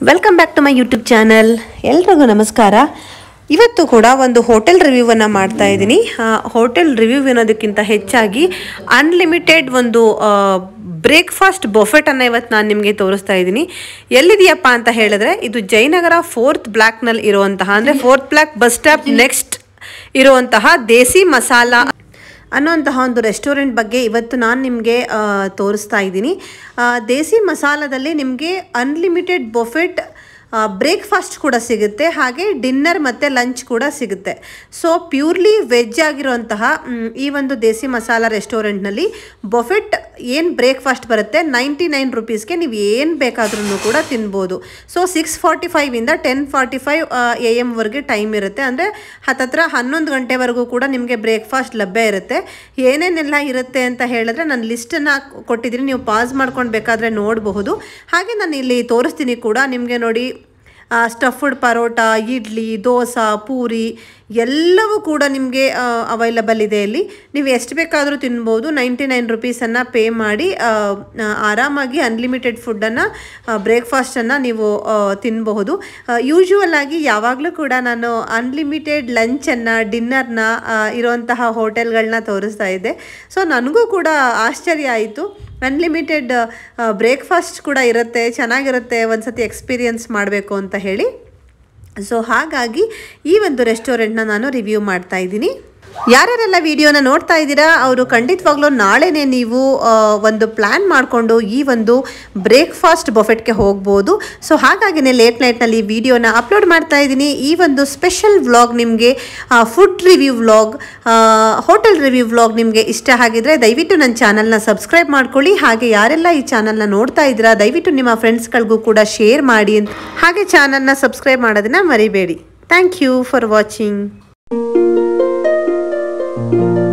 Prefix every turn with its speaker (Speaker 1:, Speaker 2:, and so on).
Speaker 1: welcome back to my YouTube channel ಎಲ್ರಿಗೂ ನಮಸ್ಕಾರ ಇವತ್ತು ಕೂಡ ಒಂದು ಹೋಟೆಲ್ ರಿವ್ಯೂವನ್ನು ಮಾಡ್ತಾ ಇದ್ದೀನಿ ಹೋಟೆಲ್ ರಿವ್ಯೂ ಅನ್ನೋದಕ್ಕಿಂತ ಹೆಚ್ಚಾಗಿ ಅನ್ಲಿಮಿಟೆಡ್ ಒಂದು ಬ್ರೇಕ್ಫಾಸ್ಟ್ ಬೊಫೆಟನ್ನು ಇವತ್ತು ನಾನು ನಿಮಗೆ ತೋರಿಸ್ತಾ ಇದ್ದೀನಿ ಎಲ್ಲಿದೆಯಪ್ಪ ಅಂತ ಹೇಳಿದ್ರೆ ಇದು ಜಯನಗರ ಫೋರ್ತ್ ಬ್ಲ್ಯಾಕ್ನಲ್ಲಿ ಇರುವಂತಹ ಅಂದರೆ fourth block bus stop next ಇರುವಂತಹ ದೇಸಿ ಮಸಾಲ ಅನ್ನುವಂತಹ ಒಂದು ರೆಸ್ಟೋರೆಂಟ್ ಬಗ್ಗೆ ಇವತ್ತು ನಾನು ನಿಮಗೆ ತೋರಿಸ್ತಾ ಇದ್ದೀನಿ ಆ, ದೇಸಿ ಮಸಾಲದಲ್ಲಿ ನಿಮಗೆ ಅನ್ಲಿಮಿಟೆಡ್ ಬೊಫೆಟ್ ಬ್ರೇಕ್ಫಾಸ್ಟ್ ಕೂಡ ಸಿಗುತ್ತೆ ಹಾಗೆ ಡಿನ್ನರ್ ಮತ್ತು ಲಂಚ್ ಕೂಡ ಸಿಗುತ್ತೆ ಸೊ ಪ್ಯೂರ್ಲಿ ವೆಜ್ ಆಗಿರುವಂತಹ ಮ್, ಈ ಒಂದು ದೇಸಿ ಮಸಾಲ ರೆಸ್ಟೋರೆಂಟ್ನಲ್ಲಿ ಬೊಫೆಟ್ ಏನು ಬ್ರೇಕ್ಫಾಸ್ಟ್ ಬರುತ್ತೆ ನೈಂಟಿ ನೈನ್ ರುಪೀಸ್ಗೆ ನೀವು ಏನು ಬೇಕಾದ್ರೂ ಕೂಡ ತಿನ್ಬೋದು ಸೊ ಸಿಕ್ಸ್ ಫಾರ್ಟಿ ಫೈವಿಂದ ಟೆನ್ ಫಾರ್ಟಿ ಫೈವ್ ಎ ಎಮ್ವರೆಗೆ ಟೈಮ್ ಇರುತ್ತೆ ಅಂದರೆ ಹತ್ತತ್ರ ಹನ್ನೊಂದು ಗಂಟೆವರೆಗೂ ಕೂಡ ನಿಮಗೆ ಬ್ರೇಕ್ಫಾಸ್ಟ್ ಲಭ್ಯ ಇರುತ್ತೆ ಏನೇನೆಲ್ಲ ಇರುತ್ತೆ ಅಂತ ಹೇಳಿದ್ರೆ ನಾನು ಲಿಸ್ಟನ್ನು ಕೊಟ್ಟಿದ್ದೀನಿ ನೀವು ಪಾಸ್ ಮಾಡ್ಕೊಂಡು ಬೇಕಾದರೆ ನೋಡಬಹುದು ಹಾಗೆ ನಾನು ಇಲ್ಲಿ ತೋರಿಸ್ತೀನಿ ಕೂಡ ನಿಮಗೆ ನೋಡಿ ಸ್ಟಫ್ಡ್ ಪರೋಟ ಇಡ್ಲಿ ದೋಸೆ ಪೂರಿ ಎಲ್ಲವೂ ಕೂಡ ನಿಮಗೆ ಅವೈಲಬಲ್ ಇದೆ ಇಲ್ಲಿ ನೀವು ಎಷ್ಟು ಬೇಕಾದರೂ ತಿನ್ಬೋದು ನೈಂಟಿ ನೈನ್ ರುಪೀಸನ್ನು ಪೇ ಮಾಡಿ ಆ, ಆ, ಆರಾಮಾಗಿ ಅನ್ಲಿಮಿಟೆಡ್ ಫುಡ್ಡನ್ನು ಬ್ರೇಕ್ಫಾಸ್ಟನ್ನು ನೀವು ಆ, ತಿನ್ನಬಹುದು ಯೂಶ್ವಲ್ ಆಗಿ ಯಾವಾಗಲೂ ಕೂಡ ನಾನು ಅನ್ಲಿಮಿಟೆಡ್ ಲಂಚನ್ನು ಡಿನ್ನರ್ನ ಇರುವಂತಹ ಹೋಟೆಲ್ಗಳನ್ನ ತೋರಿಸ್ತಾ ಇದ್ದೆ ಸೊ ನನಗೂ ಕೂಡ ಆಶ್ಚರ್ಯ ಆಯಿತು ಅನ್ಲಿಮಿಟೆಡ್ ಬ್ರೇಕ್ಫಾಸ್ಟ್ ಕೂಡ ಇರುತ್ತೆ ಚೆನ್ನಾಗಿರುತ್ತೆ ಒಂದ್ಸತಿ ಎಕ್ಸ್ಪೀರಿಯನ್ಸ್ ಮಾಡಬೇಕು ಅಂತ ಹೇಳಿ ಸೊ ಹಾಗಾಗಿ ಈ ಒಂದು ರೆಸ್ಟೋರೆಂಟ್ನ ನಾನು ರಿವ್ಯೂ ಮಾಡ್ತಾ ಇದ್ದೀನಿ ಯಾರ್ಯಾರೆಲ್ಲ ವಿಡಿಯೋನ ನೋಡ್ತಾ ಇದ್ದೀರಾ ಅವರು ಖಂಡಿತವಾಗ್ಲೂ ನಾಳೆನೇ ನೀವು ಆ, ಒಂದು ಪ್ಲ್ಯಾನ್ ಮಾಡಿಕೊಂಡು ಈ ಒಂದು ಬ್ರೇಕ್ಫಾಸ್ಟ್ ಬೊಫೆಟ್ಗೆ ಹೋಗ್ಬೋದು ಸೊ ಹಾಗಾಗಿನೇ ಲೇಟ್ ನೈಟ್ನಲ್ಲಿ ವಿಡಿಯೋನ ಅಪ್ಲೋಡ್ ಮಾಡ್ತಾ ಇದ್ದೀನಿ ಈ ಒಂದು ಸ್ಪೆಷಲ್ ವ್ಲಾಗ್ ನಿಮಗೆ food review vlog hotel review vlog ನಿಮಗೆ ಇಷ್ಟ ಆಗಿದ್ರೆ ದಯವಿಟ್ಟು ನನ್ನ ಚಾನಲ್ನ ಸಬ್ಸ್ಕ್ರೈಬ್ ಮಾಡ್ಕೊಳ್ಳಿ ಹಾಗೆ ಯಾರೆಲ್ಲ ಈ ಚಾನಲ್ನ ನೋಡ್ತಾ ಇದ್ದೀರಾ ದಯವಿಟ್ಟು ನಿಮ್ಮ ಫ್ರೆಂಡ್ಸ್ಗಳಿಗೂ ಕೂಡ ಶೇರ್ ಮಾಡಿ ಅಂತ ಹಾಗೆ ಚಾನಲ್ನ ಸಬ್ಸ್ಕ್ರೈಬ್ ಮಾಡೋದನ್ನ ಮರಿಬೇಡಿ ಥ್ಯಾಂಕ್ ಯು ಫಾರ್ ವಾಚಿಂಗ್